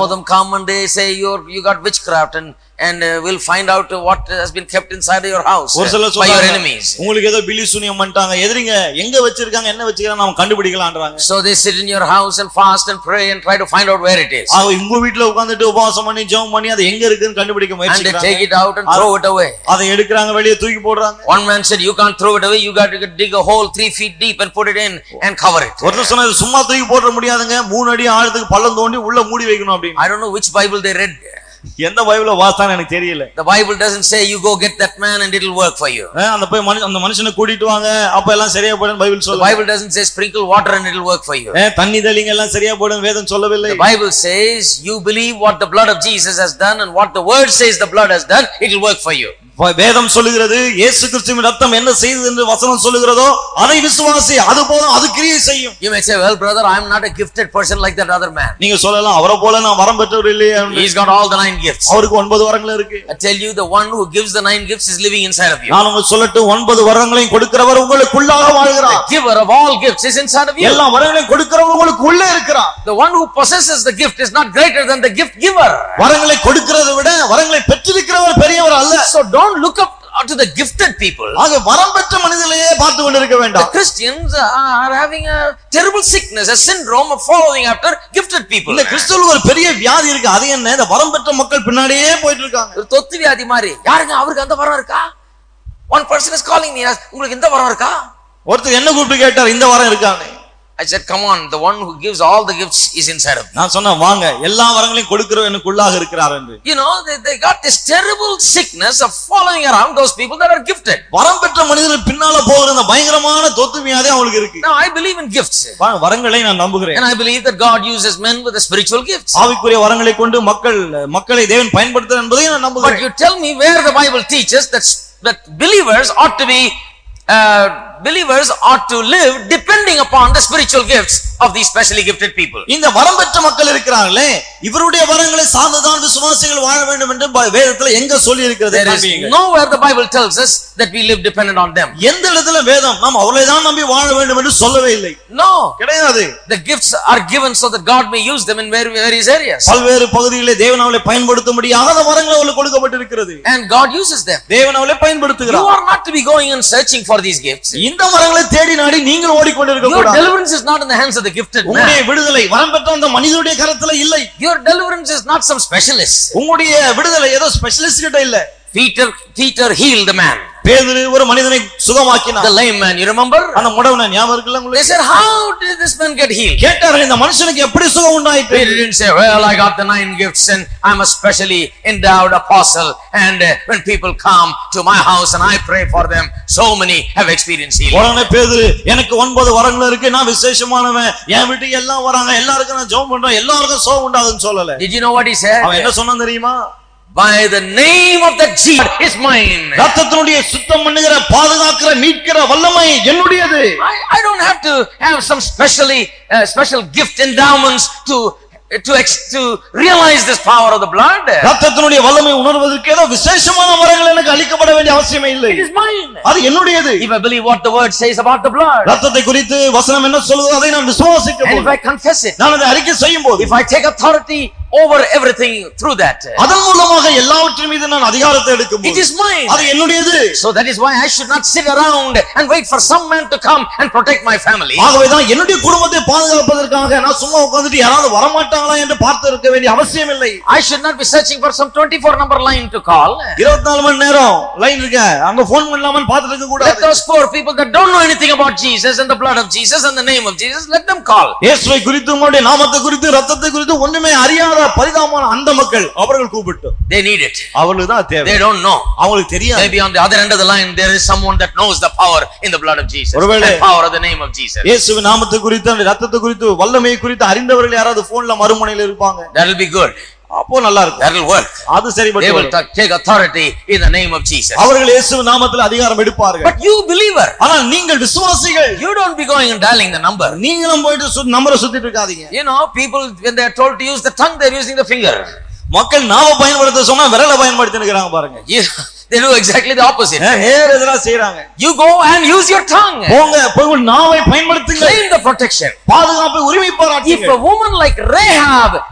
சொல்றாங்க of them come and they say you're you got witchcraft and and uh, we'll find out what has been kept inside your house ஒரு uh, சிலர் by your சொல்றாங்க enemies. உங்களுக்கு ஏதோ பில்லி சூனியம் பண்ணிட்டாங்க எதிரிங்க எங்க வச்சிருக்காங்க என்ன வச்சிருக்காங்க நம்ம கண்டுபிடிக்கலாம்ன்றாங்க So they sit in your house and fast and pray and try to find out where it is. அவங்க உங்க வீட்டுல உட்கார்ந்துட்டு உபவாசம் பண்ணி ஜெபம் பண்ணி அது எங்க இருக்குன்னு கண்டுபிடிக்க And they take முயற்சிக்கிறாங்க it out and throw it away. அதை எடுக்கிறாங்க வெளியே தூக்கி போடுறாங்க One man said, You can't throw it away, you got to dig a hole three feet deep and put it in and cover it. ஒருத்தர் சொன்னா இது சும்மா தூக்கி போட முடியாதுங்க மூணு அடி ஆழத்துக்கு பள்ளம் தோண்டி உள்ள மூடி வைக்கணும் அப்படின்னு I don't know which Bible they read. எந்த பைபிள வாசான்னு எனக்கு தெரியல The Bible doesn't say you go get that man and it'll work for you. அஹ் அந்த போய் மனு- அந்த மனுஷனை கூட்டிட்டு வாங்க அப்ப எல்லாம் சரியா போயிடும் பைபிள் The சொல்ல Bible doesn't say sprinkle water and it'll work for you. தண்ணி தெளிங்க எல்லாம் சரியா போயிடும் வேதம் சொல்லவில்லை The Bible says you believe what the blood of Jesus has done and what the word says the blood has done, it'll work for you. வ- வேதம் சொல்லுகிறது இயேசு கிறிஸ்துவின் ரத்தம் என்ன செய்தது என்று வசனம் சொல்லுகிறதோ அதை விசுவாசி அது போதும் அது கிரியை செய்யும் You may say, Well, brother, I'm not a gifted person like that other man. நீங்க சொல்லலாம் அவரை போல நான் வரம் பெற்றவர் இல்லையே என்று. He's got all the nine gifts. அவருக்கு ஒன்பது வரங்கள் இருக்கு I tell you, the one who gives the nine gifts is living inside of you. நான் உங்களுக்கு சொல்லட்டும் ஒன்பது வரங்களையும் கொடுக்கிறவர் உங்களுக்குள்ளாக வாழ்கிறார் The giver of all gifts is inside of you. எல்லா வரங்களையும் கொடுக்கிறவர் உங்களுக்கு உள்ளே இருக்கிறார் The one who possesses the gift is not greater than the gift giver. வரங்களை கொடுக்கிறதை விட வரங்களை பெற்றிருக்கிறவர் பெரியவர் அல்ல So don't look up to the gifted people. ஆக வரம் பெற்ற மனிதர்களையே பார்த்து கொண்டிருக்க The வேண்டாம் Christians are having a terrible sickness, a syndrome of following after gifted people. இல்ல கிறிஸ்துவுக்கு ஒரு பெரிய வியாதி இருக்கு அது என்ன இந்த வரம் பெற்ற மக்கள் பின்னாடியே போயிட்டு இருக்காங்க ஒரு தொத்து வியாதி மாதிரி யாருங்க அவருக்கு அந்த வரம் இருக்கா one person is calling me உங்களுக்கு இந்த வரம் இருக்கா ஒருத்தர் என்ன கூப்பிட்டு கேட்டார் இந்த வரம் இருக்கான்னு I said, come on, the one who gives all the gifts is inside of me. நான் சொன்னேன் வாங்க எல்லா வரங்களையும் கொடுக்கிறவர் எனக்குள்ளாக இருக்கிறார் என்று You know, they, they got this terrible sickness of following around those people that are gifted. வரம் பெற்ற மனிதர்கள் பின்னால போகிற இந்த பயங்கரமான தொத்து வியாதி அவங்களுக்கு இருக்கு Now, I believe in gifts. வ- வரங்களை நான் நம்புகிறேன் And I believe that God uses men with the spiritual gifts. ஆவிக்குரிய வரங்களை கொண்டு மக்கள் மக்களை தேவன் பயன்படுத்துறார் என்பதையும் நான் But நம்புகிறேன் you tell me where the Bible teaches that, that believers ought to be, uh, believers ought to live depending upon the spiritual gifts of these specially gifted people. இந்த வரம் பெற்ற மக்கள் இருக்கிறார்களே இவருடைய வரங்களை சார்ந்துதான் விசுவாசிகள் வாழ வேண்டும் என்று ப- வேதத்துல எங்க சொல்லி இருக்கிறது There is nowhere the Bible tells us that we live dependent on them. எந்த இடத்துல வேதம் நாம் அவர்களை தான் நம்பி வாழ வேண்டும் என்று சொல்லவே இல்லை No. கிடையாது The gifts are given so that God may use them in vari- various areas. பல்வேறு பகுதிகளிலே தேவன் அவளை பயன்படுத்தும்படியாக அந்த வரங்கள் அவளுக்கு கொடுக்கப்பட்டிருக்கிறது And God uses them. தேவன் அவளை You பயன்படுத்துகிறார் are not to be going and searching for these gifts. இந்த வரங்களை தேடி நாடி நீங்கள் ஓடிக்கொண்டிருக்க Your கூடாது deliverance is not in the hands of the gifted உங்களுடைய man. விடுதலை வரம் பெற்ற அந்த மனிதனுடைய கரத்துல இல்லை Your deliverance is not some specialist. உங்களுடைய விடுதலை ஏதோ ஸ்பெஷலிஸ்ட் கிட்ட இல்ல Peter, Peter healed the man, பேதுரு ஒரு மனிதனை சுகமாக்கினார் the lame man. You remember? அந்த முடவன ஞாபகம் இருக்குல்ல They உங்களுக்கு said, How did this man get healed? கேட்டார்கள் இந்த மனுஷனுக்கு எப்படி சுகம் உண்டாயிற்று Peter didn't say, Well, I got the nine gifts and I'm a specially endowed apostle. And uh, when people come to my house and I pray for them, so many have experienced healing. உடனே பேதுரு எனக்கு ஒன்பது வரங்கள் இருக்கு நான் விசேஷமானவன் என் வீட்டுக்கு எல்லாம் வராங்க எல்லாருக்கும் நான் ஜெபம் பண்றேன் எல்லாருக்கும் சுகம் உண்டாகுன்னு சொல்லல Did you know what he said? அவன் என்ன சொன்னான் தெரியுமா By the name of that Jesus is mine. ரத்தத்தினுடைய சுத்தம் பண்ணுகிற பாதுகாக்கிற மீட்கிற வல்லமை என்னுடையது I, I don't have to have some specially uh, special gift endowments to to ex, to realize this power of the blood. ரத்தத்தினுடைய வல்லமை உணர்வதற்கு ஏதோ விசேஷமான வரங்கள் எனக்கு அளிக்கப்பட வேண்டிய அவசியமே இல்லை It is mine. அது என்னுடையது If I believe what the word says about the blood, ரத்தத்தை குறித்து வசனம் என்ன சொல்லுதோ அதை நான் விசுவாசிக்க and if போது I confess it, நான் அதை அறிக்கை செய்யும் போது if I take authority over everything through that, அதன் மூலமாக எல்லாவற்றின் மீது நான் அதிகாரத்தை எடுக்கும் it போது is mine. அது என்னுடையது So that is why I should not sit around and wait for some man to come and protect my family. ஆகவேதான் என்னுடைய குடும்பத்தை பாதுகாப்பதற்காக நான் சும்மா உட்கார்ந்துட்டு யாராவது வரமாட்டாங்களா என்று பார்த்து இருக்க வேண்டிய அவசியம் இல்லை I should not be searching for some 24 number line to call. இருபத்தி நாலு மணி நேரம் லைன் இருக்க அங்க போன் பண்ணலாமன்னு பார்த்துட்டு இருக்க Let கூடாது those poor people that don't know anything about Jesus and the blood of Jesus and the name of Jesus, let them call. இயேசுவை குறித்து உங்களுடைய நாமத்தை குறித்து ரத்தத்தை குறித்து ஒண்ணுமே அறியாத பரிதாபமான அந்த மக்கள் அவர்கள் கூப்பிட்டு They need it. அவங்களுக்கு தான் தேவை They don't know. அவங்களுக்கு தெரியாது Maybe on the other end of the line, there is someone that knows the power in the blood of Jesus. ஒருவேளை- The power of the name of Jesus. இயேசுவின் நாமத்தை குறித்து அந்த ரத்தத்தை குறித்து வல்லமையை குறித்து அறிந்தவர்கள் யாராவது போன்ல மறுமுனையில் இருப்பாங்க That will be good. அப்போ நல்லா இருக்கும் That will work. அது They சரிபட்டு will வரும். ta- take authority in the name of Jesus. அவர்கள் இயேசுவின் நாமத்தில் அதிகாரம் எடுப்பார்கள் But you believer, ஆனால் நீங்கள் விசுவாசிகள் you don't be going and dialing the number. நீங்களும் போயிட்டு சு- நம்பரை சுத்திட்டு இருக்காதீங்க You know, people, when they are told to use the tongue, they're using the finger. மக்கள் நாம பயன்படுத்த சொன்னா விரலை பயன்படுத்தி இருக்கிறாங்க பாருங்க You, they do exactly the opposite. ஏன் நேர் எதிரா செய்யறாங்க You go and use your tongue. போங்க போய் உங்கள் நாவை பயன்படுத்துங்க Claim the protection. பாதுகாப்பை உரிமை If பாராட்டுங்க a woman like Rahab